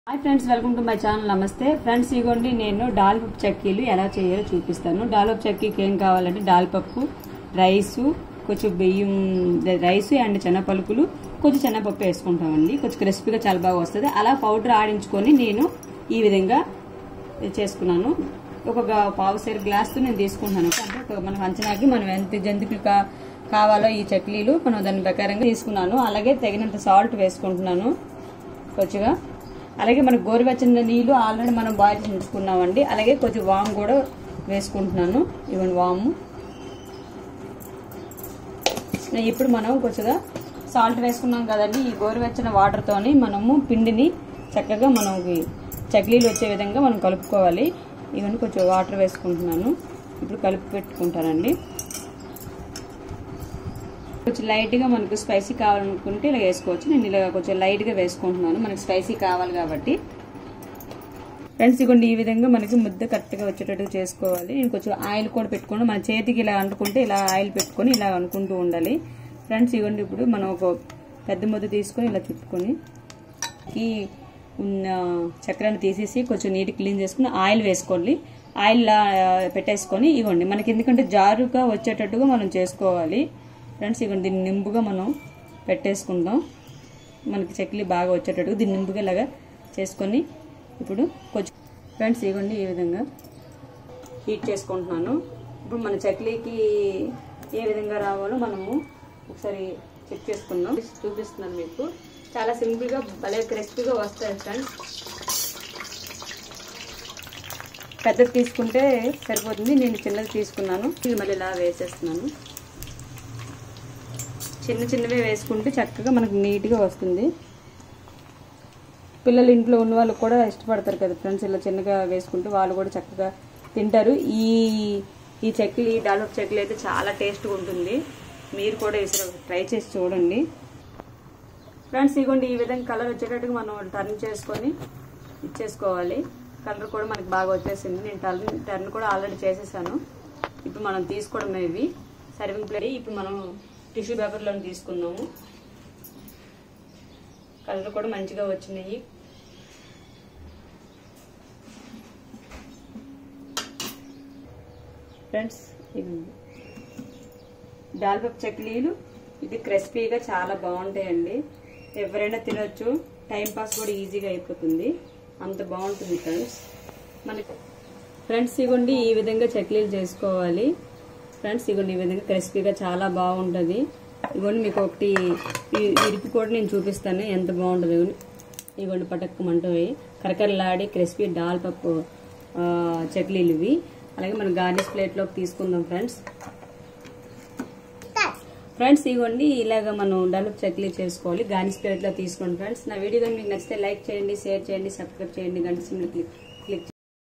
hi friends welcome to my channel నమస్తే friends ఇగోండి నేను డాల్పప్పు చక్కీలు ఎలా చేయాలో చూపిస్తాను డాల్పప్పు చక్కీకి ఏం కావాలంటే డాల్పప్పు రైసు కొంచెం బియ్యం రైసు అండ్ శనగపలుకులు కొంచెం శనగపప్పు వేసుకుంటామండి కొంచెం క్రిస్పీగా చాలా బాగా వస్తుంది అలా పౌడర్ ఆడించుకొని నేను ఈ విధంగా చేసుకున్నాను ఒక గా- పావు సేరు గ్లాస్తో నేను తీసుకుంటాను అంటే ఒక మనకు అంచనాకి మనం ఎంత జంతికలు కా కావాలో ఈ చక్లీలు మనం దాని ప్రకారంగా తీసుకున్నాను అలాగే తగినంత సాల్ట్ వేసుకుంటున్నాను కొంచెంగా అలాగే మనకు గోరువెచ్చని నీళ్ళు ఆల్రెడీ మనం బాయిల్ చేసుకున్నామండి అలాగే కొంచెం వాము కూడా వేసుకుంటున్నాను ఇవ్వండి వాము ఇప్పుడు మనం కొంచెంగా సాల్ట్ వేసుకున్నాం కదండి ఈ గోరువెచ్చని వాటర్తోని మనము పిండిని చక్కగా మనకి చక్లీలు వచ్చే విధంగా మనం కలుపుకోవాలి ఇవన్నీ కొంచెం వాటర్ వేసుకుంటున్నాను ఇప్పుడు కలిపి పెట్టుకుంటానండి కొంచెం లైట్గా మనకు స్పైసీ కావాలనుకుంటే ఇలా వేసుకోవచ్చు నేను ఇలా కొంచెం లైట్గా వేసుకుంటున్నాను మనకి స్పైసీ కావాలి కాబట్టి ఫ్రెండ్స్ ఇగోండి ఈ విధంగా మనకి ముద్ద కరెక్ట్గా వచ్చేటట్టు చేసుకోవాలి నేను కొంచెం ఆయిల్ కూడా పెట్టుకోండి మన చేతికి ఇలా అనుకుంటే ఇలా ఆయిల్ పెట్టుకొని ఇలా అనుకుంటూ ఉండాలి ఫ్రెండ్స్ ఇవ్వండి ఇప్పుడు మనం ఒక పెద్ద ముద్ద తీసుకొని ఇలా చుట్టుకొని ఈ ఉన్న చక్రాన్ని తీసేసి కొంచెం నీటి క్లీన్ చేసుకుని ఆయిల్ వేసుకోండి ఆయిల్ లా పెట్టేసుకొని ఇవ్వండి మనకి ఎందుకంటే జారుగా వచ్చేటట్టుగా మనం చేసుకోవాలి ఫ్రెండ్స్ ఇవ్వండి దీన్ని నింపుగా మనం పెట్టేసుకుందాం మనకి చక్లీ బాగా వచ్చేటట్టుగా దీన్ని నింపుగా ఇలాగా చేసుకొని ఇప్పుడు కొంచెం ఫ్రెండ్స్ ఇవ్వండి ఈ విధంగా హీట్ చేసుకుంటున్నాను ఇప్పుడు మన చక్లీకి ఏ విధంగా రావాలో మనము ఒకసారి చెక్ చేసుకుందాం చూపిస్తున్నాను మీకు చాలా సింపుల్గా భలే క్రిస్పీగా వస్తాయి ఫ్రెండ్స్ పెద్దది తీసుకుంటే సరిపోతుంది నేను చిన్నది తీసుకున్నాను ఇది మళ్ళీ ఇలా వేసేస్తున్నాను చిన్న చిన్నవే వేసుకుంటే చక్కగా మనకు నీట్గా వస్తుంది పిల్లలు ఇంట్లో ఉన్న వాళ్ళు కూడా ఇష్టపడతారు కదా ఫ్రెండ్స్ ఇలా చిన్నగా వేసుకుంటే వాళ్ళు కూడా చక్కగా తింటారు ఈ ఈ చెక్కిలి డాల్ఫ్ చెక్కిలి అయితే చాలా టేస్ట్గా ఉంటుంది మీరు కూడా ఈసారి ట్రై చేసి చూడండి ఫ్రెండ్స్ ఇగోండి ఈ విధంగా కలర్ వచ్చేటట్టుగా మనం టర్న్ చేసుకొని ఇచ్చేసుకోవాలి కలర్ కూడా మనకి బాగా వచ్చేసింది నేను టర్న్ టర్న్ కూడా ఆల్రెడీ చేసేసాను ఇప్పుడు మనం తీసుకోవడం ఇవి సర్వింగ్ ప్లేట్ ఇప్పుడు మనం టిష్యూ పేపర్లో తీసుకుందాము కలర్ కూడా మంచిగా వచ్చినాయి ఫ్రెండ్స్ ఇది దాల్పప్పు చక్లీలు ఇది క్రిస్పీగా చాలా బాగుంటాయండి ఎవరైనా తినొచ్చు టైం పాస్ కూడా ఈజీగా అయిపోతుంది అంత బాగుంటుంది ఫ్రెండ్స్ మనకి ఫ్రెండ్స్ ఇగోండి ఈ విధంగా చక్లీలు చేసుకోవాలి ఫ్రెండ్స్ ఇగోండి ఈ విధంగా క్రిస్పీగా చాలా బాగుంటుంది ఇగోండి మీకు ఒకటి ఈ- ఇరిపి కూడా నేను చూపిస్తాను ఎంత బాగుంటుంది ఇగోండి పటక్కమంటవి కరకరలాడి క్రిస్పీ దాల్ పప్పు ఆ, చక్లీలు ఇవి అలాగే మనం గార్నిష్ ప్లేట్లోకి తీసుకుందాం ఫ్రెండ్స్ ఫ్రెండ్స్ ఇవ్వండి ఇలాగ మనం డెవలప్ చక్లీ చేసుకోవాలి గార్నిష్ ప్లేట్లో తీసుకోండి ఫ్రెండ్స్ నా వీడియో కానీ మీకు నచ్చితే లైక్ చేయండి షేర్ చేయండి సబ్స్క్రైబ్ చేయండి గంట సిమ్లో క్లిక్ క్లిక్